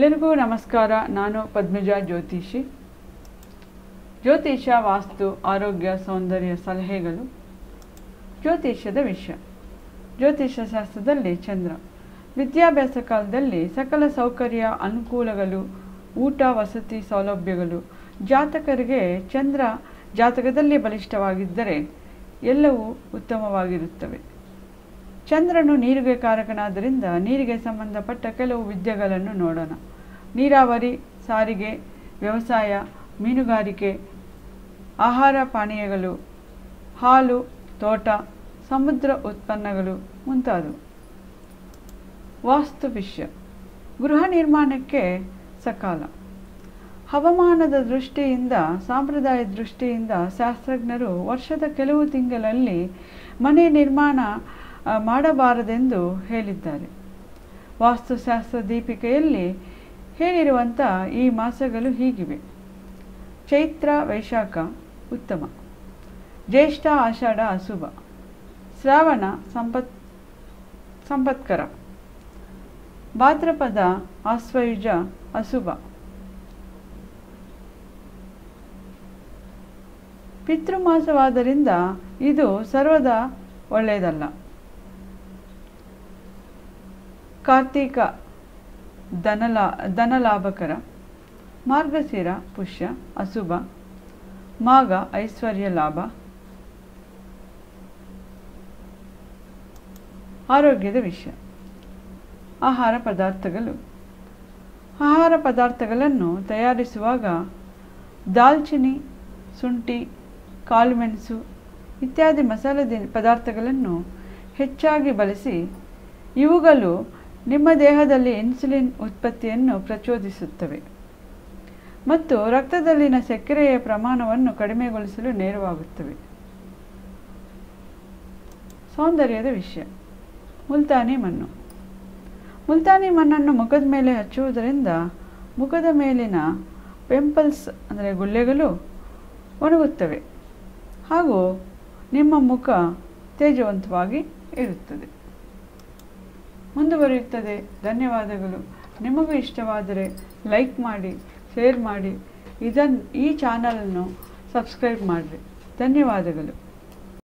ಎಲ್ಲರಿಗೂ ನಮಸ್ಕಾರ ನಾನು ಪದ್ಮಜಾ ಜ್ಯೋತಿಷಿ ಜ್ಯೋತಿಷ ವಾಸ್ತು ಆರೋಗ್ಯ ಸೌಂದರ್ಯ ಸಲಹೆಗಳು ಜ್ಯೋತಿಷ್ಯದ ವಿಷಯ ಜ್ಯೋತಿಷ್ಯ ಶಾಸ್ತ್ರದಲ್ಲಿ ಚಂದ್ರ ವಿದ್ಯಾಭ್ಯಾಸ ಕಾಲದಲ್ಲಿ ಸಕಲ ಸೌಕರ್ಯ ಅನುಕೂಲಗಳು ಊಟ ವಸತಿ ಸೌಲಭ್ಯಗಳು ಜಾತಕರಿಗೆ ಚಂದ್ರ ಜಾತಕದಲ್ಲಿ ಬಲಿಷ್ಠವಾಗಿದ್ದರೆ ಎಲ್ಲವೂ ಉತ್ತಮವಾಗಿರುತ್ತವೆ ಚಂದ್ರನು ನೀರಿಗೆ ಕಾರಕನಾದ್ದರಿಂದ ನೀರಿಗೆ ಸಂಬಂಧಪಟ್ಟ ಕೆಲವು ವಿದ್ಯೆಗಳನ್ನು ನೋಡೋಣ ನೀರಾವರಿ ಸಾರಿಗೆ ವ್ಯವಸಾಯ ಮೀನುಗಾರಿಕೆ ಆಹಾರ ಪಾನೀಯಗಳು ಹಾಲು ತೋಟ ಸಮುದ್ರ ಉತ್ಪನ್ನಗಳು ಮುಂತಾದವು ವಾಸ್ತು ವಿಷಯ ಗೃಹ ನಿರ್ಮಾಣಕ್ಕೆ ಸಕಾಲ ಹವಾಮಾನದ ದೃಷ್ಟಿಯಿಂದ ಸಾಂಪ್ರದಾಯ ದೃಷ್ಟಿಯಿಂದ ಶಾಸ್ತ್ರಜ್ಞರು ವರ್ಷದ ಕೆಲವು ತಿಂಗಳಲ್ಲಿ ಮನೆ ನಿರ್ಮಾಣ ಆ, ಮಾಡಬಾರದೆಂದು ಹೇಳಿದ್ದಾರೆ ವಾಸ್ತುಶಾಸ್ತ್ರ ದೀಪಿಕೆಯಲ್ಲಿ ಹೇಳಿರುವಂಥ ಈ ಮಾಸಗಳು ಹೀಗಿವೆ ಚೈತ್ರ ವೈಶಾಖ ಉತ್ತಮ ಜ್ಯೇಷ್ಠ ಆಷಾಢ ಅಶುಭ ಶ್ರಾವಣ ಸಂಪತ್ ಸಂಪತ್ಕರ ಭಾದ್ರಪದ ಆಶ್ವಯುಜ ಅಶುಭ ಪಿತೃಮಾಸವಾದ್ದರಿಂದ ಇದು ಸರ್ವದಾ ಒಳ್ಳೆಯದಲ್ಲ ಕಾರ್ತೀಕ ಧನಲಾ ಧನಲಾಭಕರ ಮಾರ್ಗಶಿರ ಪುಷ್ಯ ಅಶುಭ ಮಾಘ ಐಶ್ವರ್ಯ ಲಾಭ ಆರೋಗ್ಯದ ವಿಷಯ ಆಹಾರ ಪದಾರ್ಥಗಳು ಆಹಾರ ಪದಾರ್ಥಗಳನ್ನು ತಯಾರಿಸುವಾಗ ದಾಲ್ಚಿನ್ನಿ ಶುಂಠಿ ಕಾಳುಮೆಣಸು ಇತ್ಯಾದಿ ಮಸಾಲೆ ದಿ- ಪದಾರ್ಥಗಳನ್ನು ಹೆಚ್ಚಾಗಿ ಬಳಸಿ ಇವುಗಳು ನಿಮ್ಮ ದೇಹದಲ್ಲಿ ಇನ್ಸುಲಿನ್ ಉತ್ಪತ್ತಿಯನ್ನು ಪ್ರಚೋದಿಸುತ್ತವೆ ಮತ್ತು ರಕ್ತದಲ್ಲಿನ ಸಕ್ಕರೆಯ ಪ್ರಮಾಣವನ್ನು ಕಡಿಮೆಗೊಳಿಸಲು ನೆರವಾಗುತ್ತವೆ ಸೌಂದರ್ಯದ ವಿಷಯ ಮುಲ್ತಾನಿ ಮಣ್ಣು ಮುಲ್ತಾನಿ ಮಣ್ಣನ್ನು ಮುಖದ ಮೇಲೆ ಹಚ್ಚುವುದರಿಂದ ಮುಖದ ಮೇಲಿನ ಪಿಂಪಲ್ಸ್ ಅಂದರೆ ಗುಳ್ಳೆಗಳು ಒಣಗುತ್ತವೆ ಹಾಗೂ ನಿಮ್ಮ ಮುಖ ತೇಜವಂತವಾಗಿ ಇರುತ್ತದೆ ಮುಂದುವರಿಯುತ್ತದೆ ಧನ್ಯವಾದಗಳು ನಿಮಗೂ ಇಷ್ಟವಾದರೆ ಲೈಕ್ ಮಾಡಿ ಶೇರ್ ಮಾಡಿ ಇದನ್ನು ಈ ಚಾನಲನ್ನು ಸಬ್ಸ್ಕ್ರೈಬ್ ಮಾಡಿರಿ ಧನ್ಯವಾದಗಳು